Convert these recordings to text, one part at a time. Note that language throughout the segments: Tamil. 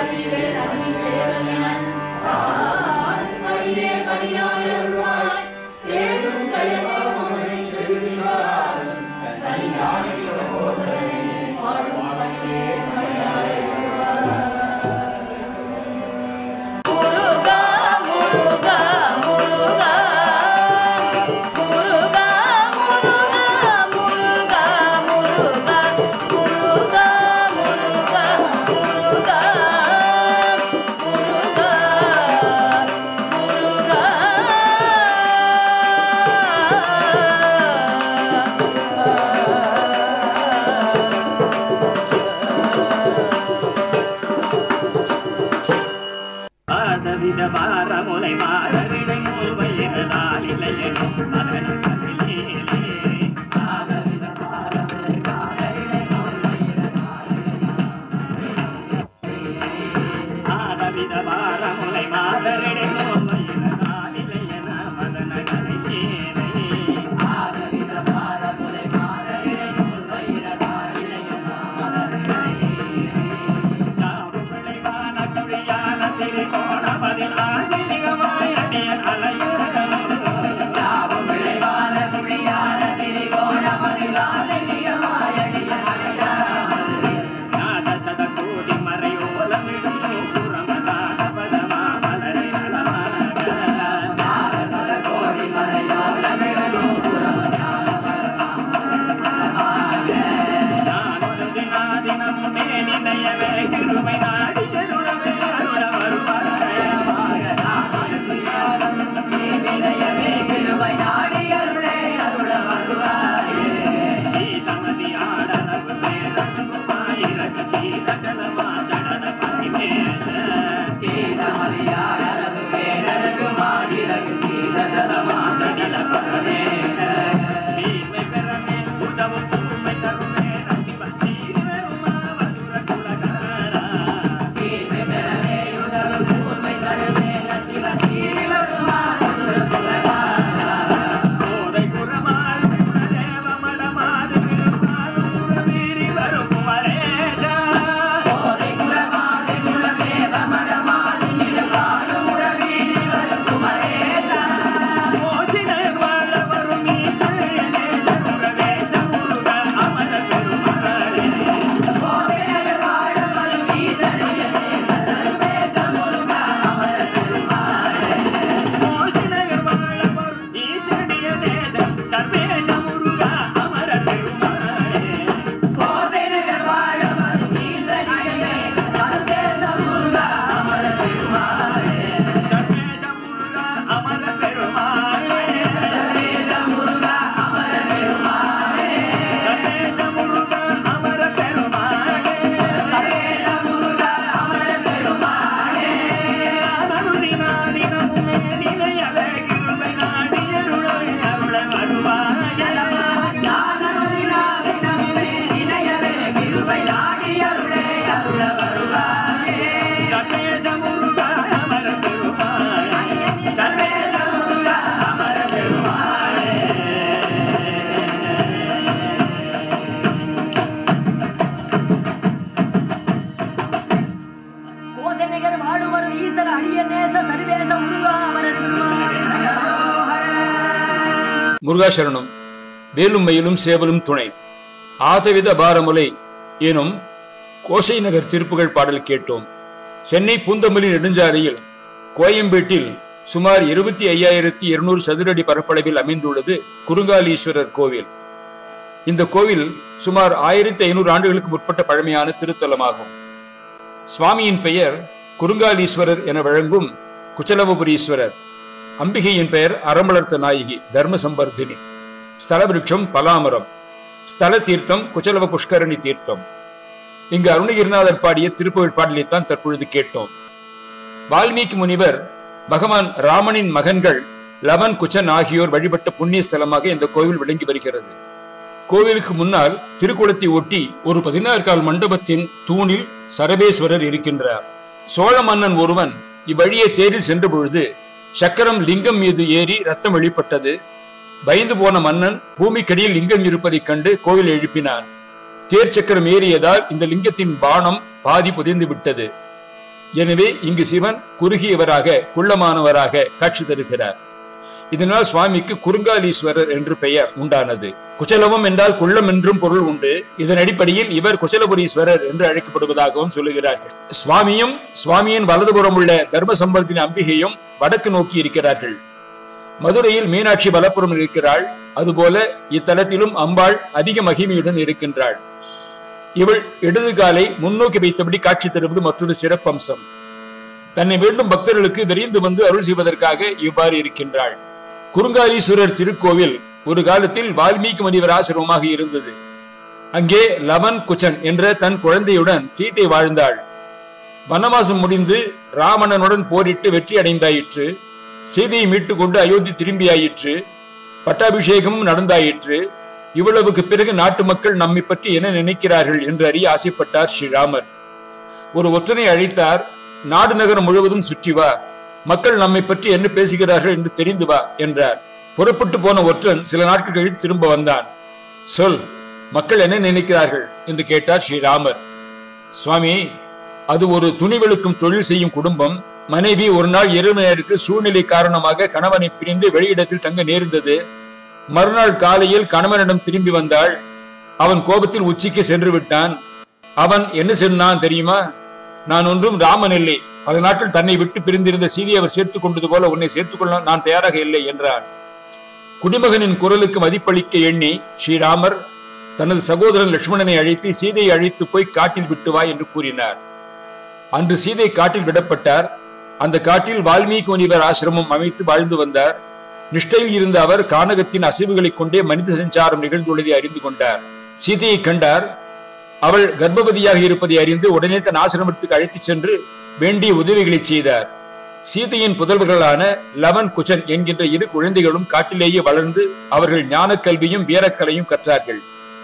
முருகா முருகா முருகா முருகா முருகா முருகா முருகா முருகா முருகா முருகா முருகா ஆதவித பாரமுலை மாறவிடை மூவையினால் இளையனும் மகன் கதிலேலே ஆதவித பாரமுலை மாறவிடை மூவையினால் இளையன மதன கதிலேலே விளைவான கவியான திரிகோண பதிலாகி நிகமாய் அடியன் அலையுறலும் நாதசத கோடி மறையோலமிடும் புறமதான பதமா மலரை நலமாக நானொரு தினாதினம் மேனினையவே கிருமை நாடி எருளவே அருள வருவாரே சீதமதி ஆடரவு பேரன்புமாயிரக சீதஜலமா ஜடன பதிமேஷ சீமை பெறமே உதவும் தூய்மை தருமே ரசிவ சீர்வருமா வசுர குலகாரா கோதை குரமால் குலதேவ மடமாது திருமால் குரவீரி வரும் குமரேஷா மோதினர் வாழ வரும் ஈசனே சகுரவேச முருக அமர பெருமாளே மோதினர் வாழ வரும் ஈசனிய தேசம் சர்வேச முருக அமர பெருமாளே சர்வேச முருக அமர பெருமாளே சர்வேச முருக அமர பெருமாளே அருளினாலினமுமே நிலையவே கிருபை நாடி அருளை அருள வருவாயே சர்வேச முருக அமர பெருமாளே சர்வேச முருக அமர பெருமாளே கோசனைகள் வாழுவர் ஈசர் அடிய நேச சர்வேச முருகா அமரர் பெருமாளே முருகாசரணம் வேலும் மயிலும் சேவலும் துணை ஆதவித பாரமுலை எனும் கோசை நகர் திருப்புகழ் பாடல் கேட்டோம் சென்னை பூந்தமல்லி நெடுஞ்சாலையில் கோயம்பேட்டில் சுமார் இருபத்தி ஐயாயிரத்தி இருநூறு சதுரடி பரப்பளவில் அமைந்துள்ளது குருங்காலீஸ்வரர் கோவில் இந்த கோவில் சுமார் ஆயிரத்தி ஐநூறு ஆண்டுகளுக்கு முற்பட்ட பழமையான திருத்தலமாகும் சுவாமியின் பெயர் குருங்காலீஸ்வரர் என வழங்கும் குச்சலவபுரீஸ்வரர் அம்பிகையின் பெயர் அறமளர்த்த நாயகி தர்ம சம்பர்தினி ஸ்தல விருட்சம் பலாமரம் ஸ்தல தீர்த்தம் குச்சலவ புஷ்கரணி தீர்த்தம் இங்கு அருணகிரிநாதர் பாடிய திருப்புகழ் பாடலைத்தான் தற்பொழுது கேட்டோம் வால்மீகி முனிவர் பகவான் ராமனின் மகன்கள் லவன் குச்சன் ஆகியோர் வழிபட்ட புண்ணிய ஸ்தலமாக இந்த கோவில் விளங்கி வருகிறது கோவிலுக்கு முன்னால் திருக்குளத்தை ஒட்டி ஒரு பதினாறு கால் மண்டபத்தின் தூணில் சரபேஸ்வரர் இருக்கின்றார் சோழ மன்னன் ஒருவன் இவ்வழியே தேரில் சென்ற பொழுது சக்கரம் லிங்கம் மீது ஏறி ரத்தம் வெளிப்பட்டது பயந்து போன மன்னன் பூமிக்கடியில் லிங்கம் இருப்பதைக் கண்டு கோவில் எழுப்பினான் தேர் சக்கரம் ஏறியதால் இந்த லிங்கத்தின் பானம் பாதி புதைந்து விட்டது எனவே இங்கு சிவன் குறுகியவராக குள்ளமானவராக காட்சி தருகிறார் இதனால் சுவாமிக்கு குறுங்காலீஸ்வரர் என்று பெயர் உண்டானது குச்சலவம் என்றால் குள்ளம் என்றும் பொருள் உண்டு இதன் அடிப்படையில் இவர் குச்சலபுரீஸ்வரர் என்று அழைக்கப்படுவதாகவும் சொல்லுகிறார்கள் சுவாமியும் சுவாமியின் வலதுபுறம் உள்ள தர்ம சம்பர்த்தின் அம்பிகையும் வடக்கு நோக்கி இருக்கிறார்கள் மதுரையில் மீனாட்சி வலப்புறம் இருக்கிறாள் அதுபோல இத்தலத்திலும் அம்பாள் அதிக மகிமையுடன் இருக்கின்றாள் இவள் இடது காலை முன்னோக்கி வைத்தபடி காட்சி தருவது மற்றொரு சிறப்பம்சம் தன்னை வேண்டும் பக்தர்களுக்கு விரைந்து வந்து அருள் செய்வதற்காக இவ்வாறு இருக்கின்றாள் குறுங்காலீஸ்வரர் திருக்கோவில் ஒரு காலத்தில் வால்மீகி முனிவர் ஆசிரமமாக இருந்தது அங்கே லவன் குச்சன் என்ற தன் குழந்தையுடன் சீதை வாழ்ந்தாள் வனவாசம் முடிந்து ராவணனுடன் போரிட்டு வெற்றி அடைந்தாயிற்று சீதையை மீட்டுக் கொண்டு அயோத்தி திரும்பியாயிற்று பட்டாபிஷேகமும் நடந்தாயிற்று இவ்வளவுக்கு பிறகு நாட்டு மக்கள் நம்மை பற்றி என்ன நினைக்கிறார்கள் என்று அறிய ஆசைப்பட்டார் ஸ்ரீராமர் ஒரு ஒற்றனை அழைத்தார் நாடு நகரம் முழுவதும் சுற்றி வா மக்கள் நம்மை பற்றி என்ன பேசுகிறார்கள் என்று தெரிந்து வா என்றார் புறப்பட்டு போன ஒற்றன் சில நாட்கள் கழித்து திரும்ப வந்தான் சொல் மக்கள் என்ன நினைக்கிறார்கள் என்று கேட்டார் ஸ்ரீராமர் சுவாமி அது ஒரு துணி வெளுக்கும் தொழில் செய்யும் குடும்பம் மனைவி ஒரு நாள் இரவு நேரத்தில் சூழ்நிலை காரணமாக கணவனை பிரிந்து வெளியிடத்தில் தங்க நேர்ந்தது மறுநாள் காலையில் கணவனிடம் திரும்பி வந்தாள் அவன் கோபத்தில் உச்சிக்கு சென்று விட்டான் அவன் என்ன சொன்னான் தெரியுமா நான் ஒன்றும் ராமன் இல்லை பல நாட்கள் தன்னை விட்டு பிரிந்திருந்த சீதையை அவர் சேர்த்துக் கொண்டது போல உன்னை சேர்த்துக் கொள்ள நான் தயாராக இல்லை என்றான் குடிமகனின் குரலுக்கு மதிப்பளிக்க எண்ணி ஸ்ரீராமர் தனது சகோதரன் லட்சுமணனை அழைத்து சீதையை அழைத்து போய் காட்டில் விட்டு வா என்று கூறினார் அன்று சீதை காட்டில் விடப்பட்டார் அந்த காட்டில் வால்மீகி முனிவர் ஆசிரமம் அமைத்து வாழ்ந்து வந்தார் நிஷ்டையில் இருந்த அவர் கானகத்தின் அசைவுகளைக் கொண்டே மனித சஞ்சாரம் நிகழ்ந்துள்ளதை அறிந்து கொண்டார் சீதையை கண்டார் அவள் கர்ப்பவதியாக இருப்பதை அறிந்து உடனே தன் ஆசிரமத்துக்கு அழைத்துச் சென்று வேண்டிய உதவிகளை செய்தார் சீதையின் புதல்வர்களான லவன் குச்சன் என்கின்ற இரு குழந்தைகளும் காட்டிலேயே வளர்ந்து அவர்கள் ஞான கல்வியும் வீரக்கலையும் கற்றார்கள்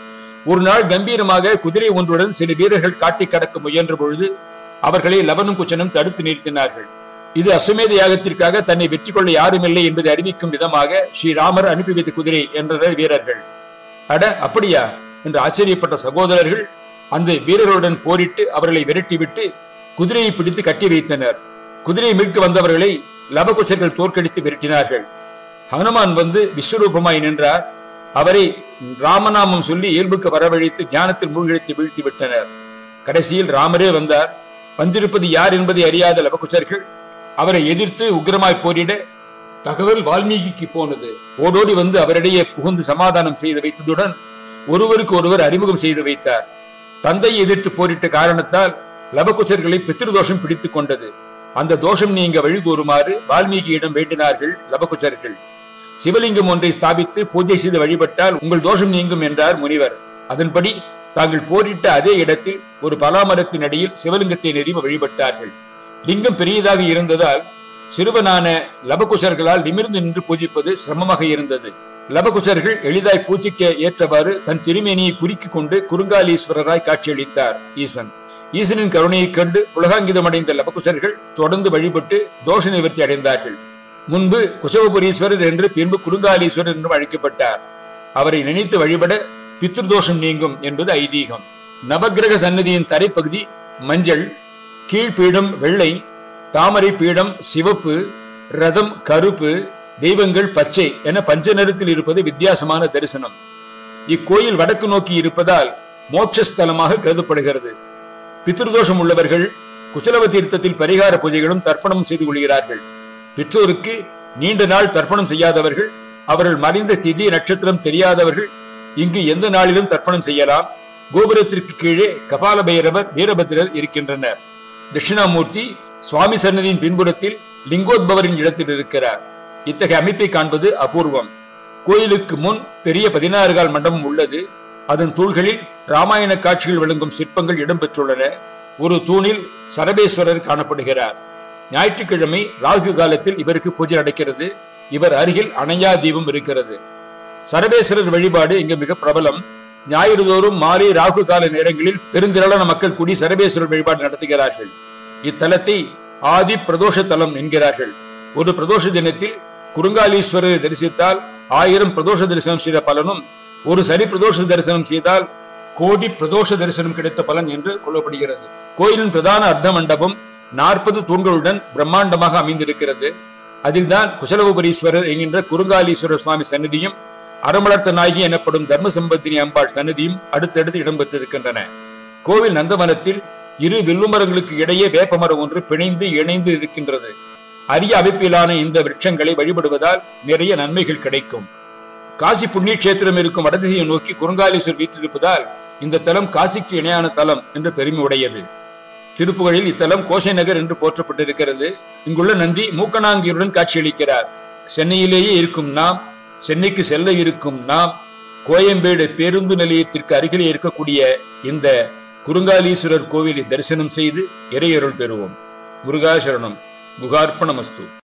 ஒரு நாள் கம்பீரமாக குதிரை ஒன்றுடன் சில வீரர்கள் காட்டி கடக்க முயன்ற பொழுது அவர்களை லவனும் குச்சனும் தடுத்து நிறுத்தினார்கள் இது அசுமேத யாகத்திற்காக தன்னை வெற்றி கொள்ள யாரும் இல்லை என்பதை அறிவிக்கும் விதமாக ஸ்ரீராமர் அனுப்பி வைத்த குதிரை என்றனர் வீரர்கள் அட அப்படியா என்று ஆச்சரியப்பட்ட சகோதரர்கள் அந்த வீரர்களுடன் போரிட்டு அவர்களை விரட்டிவிட்டு குதிரையை பிடித்து கட்டி வைத்தனர் குதிரையை மீட்க வந்தவர்களை லவகுச்சர்கள் தோற்கடித்து விரட்டினார்கள் ஹனுமான் வந்து விஸ்வரூபமாய் நின்றார் அவரை ராமநாமம் சொல்லி இயல்புக்கு வரவழைத்து தியானத்தில் மூழ்கடித்து வீழ்த்தி விட்டனர் கடைசியில் ராமரே வந்தார் வந்திருப்பது யார் என்பதை அறியாத லவகுச்சர்கள் அவரை எதிர்த்து உக்கிரமாய் போரிட தகவல் வால்மீகிக்கு போனது ஓடோடி வந்து அவரிடையே புகுந்து சமாதானம் செய்து வைத்ததுடன் ஒருவருக்கு ஒருவர் அறிமுகம் செய்து வைத்தார் தந்தையை எதிர்த்து போரிட்ட காரணத்தால் லவகுச்சர்களை பித்திருதோஷம் பிடித்துக் கொண்டது அந்த தோஷம் நீங்க வழிகூறுமாறு வால்மீகியிடம் வேண்டினார்கள் லவகுச்சர்கள் சிவலிங்கம் ஒன்றை ஸ்தாபித்து பூஜை செய்து வழிபட்டால் உங்கள் தோஷம் நீங்கும் என்றார் முனிவர் அதன்படி தாங்கள் போரிட்ட அதே இடத்தில் ஒரு பலாமரத்தின் அடியில் சிவலிங்கத்தை நிறுவ வழிபட்டார்கள் லிங்கம் பெரியதாக இருந்ததால் சிறுவனான லபகுசர்களால் நிமிர்ந்து நின்று பூஜிப்பது சிரமமாக இருந்தது லபகுசர்கள் எளிதாய் பூஜிக்க ஏற்றவாறு தன் திருமேனியை குறுக்கிக் கொண்டு குறுங்காலீஸ்வரராய் காட்சியளித்தார் ஈசன் ஈசனின் கருணையைக் கண்டு புலகாங்கிதம் அடைந்த லபகுசர்கள் தொடர்ந்து வழிபட்டு தோஷ நிவர்த்தி அடைந்தார்கள் முன்பு குசவபுரீஸ்வரர் என்று பின்பு குறுங்காலீஸ்வரர் என்றும் அழைக்கப்பட்டார் அவரை நினைத்து வழிபட பித்ருதோஷம் நீங்கும் என்பது ஐதீகம் நவக்கிரக சன்னதியின் தரைப்பகுதி மஞ்சள் கீழ்ப்பீடம் வெள்ளை தாமரை பீடம் சிவப்பு ரதம் கருப்பு தெய்வங்கள் பச்சை என பஞ்ச நிறத்தில் இருப்பது வித்தியாசமான தரிசனம் இக்கோயில் வடக்கு நோக்கி இருப்பதால் மோட்சஸ்தலமாக கருதப்படுகிறது பித்ருதோஷம் உள்ளவர்கள் குசலவ தீர்த்தத்தில் பரிகார பூஜைகளும் தர்ப்பணம் செய்து கொள்கிறார்கள் பெற்றோருக்கு நீண்ட நாள் தர்ப்பணம் செய்யாதவர்கள் அவர்கள் மறைந்த திதி நட்சத்திரம் தெரியாதவர்கள் இங்கு எந்த நாளிலும் தர்ப்பணம் செய்யலாம் கோபுரத்திற்கு கீழே கபால பைரவர் வீரபத்திரர் இருக்கின்றனர் தட்சிணாமூர்த்தி சுவாமி சன்னதியின் பின்புறத்தில் லிங்கோத்பவரின் இடத்தில் இருக்கிறார் இத்தகைய அமைப்பை காண்பது அபூர்வம் கோயிலுக்கு முன் பெரிய பதினாறு கால் மண்டபம் உள்ளது அதன் தூள்களில் ராமாயண காட்சிகள் விளங்கும் சிற்பங்கள் இடம்பெற்றுள்ளன ஒரு தூணில் சரபேஸ்வரர் காணப்படுகிறார் ஞாயிற்றுக்கிழமை ராகு காலத்தில் இவருக்கு பூஜை நடக்கிறது இவர் அருகில் அணையா தீபம் இருக்கிறது சரபேஸ்வரர் வழிபாடு இங்கு மிக பிரபலம் ஞாயிறு தோறும் மாலை ராகு கால நேரங்களில் பெருந்திரளான மக்கள் கூடி சரபேஸ்வரர் வழிபாடு நடத்துகிறார்கள் இத்தலத்தை ஆதி பிரதோஷ தலம் என்கிறார்கள் ஒரு பிரதோஷ தினத்தில் குறுங்காலீஸ்வரரை தரிசித்தால் ஆயிரம் பிரதோஷ தரிசனம் செய்த பலனும் ஒரு சனி பிரதோஷ தரிசனம் செய்தால் கோடி பிரதோஷ தரிசனம் கிடைத்த பலன் என்று கொள்ளப்படுகிறது கோயிலின் பிரதான அர்த்த மண்டபம் நாற்பது தூண்களுடன் பிரம்மாண்டமாக அமைந்திருக்கிறது அதில்தான் குசலோபரீஸ்வரர் என்கின்ற குறுங்காலீஸ்வரர் சுவாமி சன்னதியும் அறமலர்த்த நாயகி எனப்படும் தர்ம சம்பத்தினி அம்பாள் சன்னதியும் அடுத்தடுத்து இடம்பெற்றிருக்கின்றன கோவில் நந்தவனத்தில் இரு வில்லுமரங்களுக்கு இடையே வேப்பமரம் ஒன்று பிணைந்து இணைந்து இருக்கின்றது அரிய அமைப்பிலான இந்த விருட்சங்களை வழிபடுவதால் நிறைய நன்மைகள் கிடைக்கும் காசி புண்ணிய கஷேத்திரம் இருக்கும் வடதிசையை நோக்கி குறுங்காலீஸ்வரர் வீற்றிருப்பதால் இந்த தலம் காசிக்கு இணையான தலம் என்று பெருமை உடையது திருப்புகழில் இத்தலம் கோசை நகர் என்று போற்றப்பட்டிருக்கிறது இங்குள்ள நந்தி மூக்கணாங்கியருடன் காட்சியளிக்கிறார் சென்னையிலேயே இருக்கும் நாம் சென்னைக்கு செல்ல இருக்கும் நாம் கோயம்பேடு பேருந்து நிலையத்திற்கு அருகிலே இருக்கக்கூடிய இந்த குறுங்காலீஸ்வரர் கோவிலை தரிசனம் செய்து இறையருள் பெறுவோம் முருகாசரணம் குகார்ப்பணமஸ்து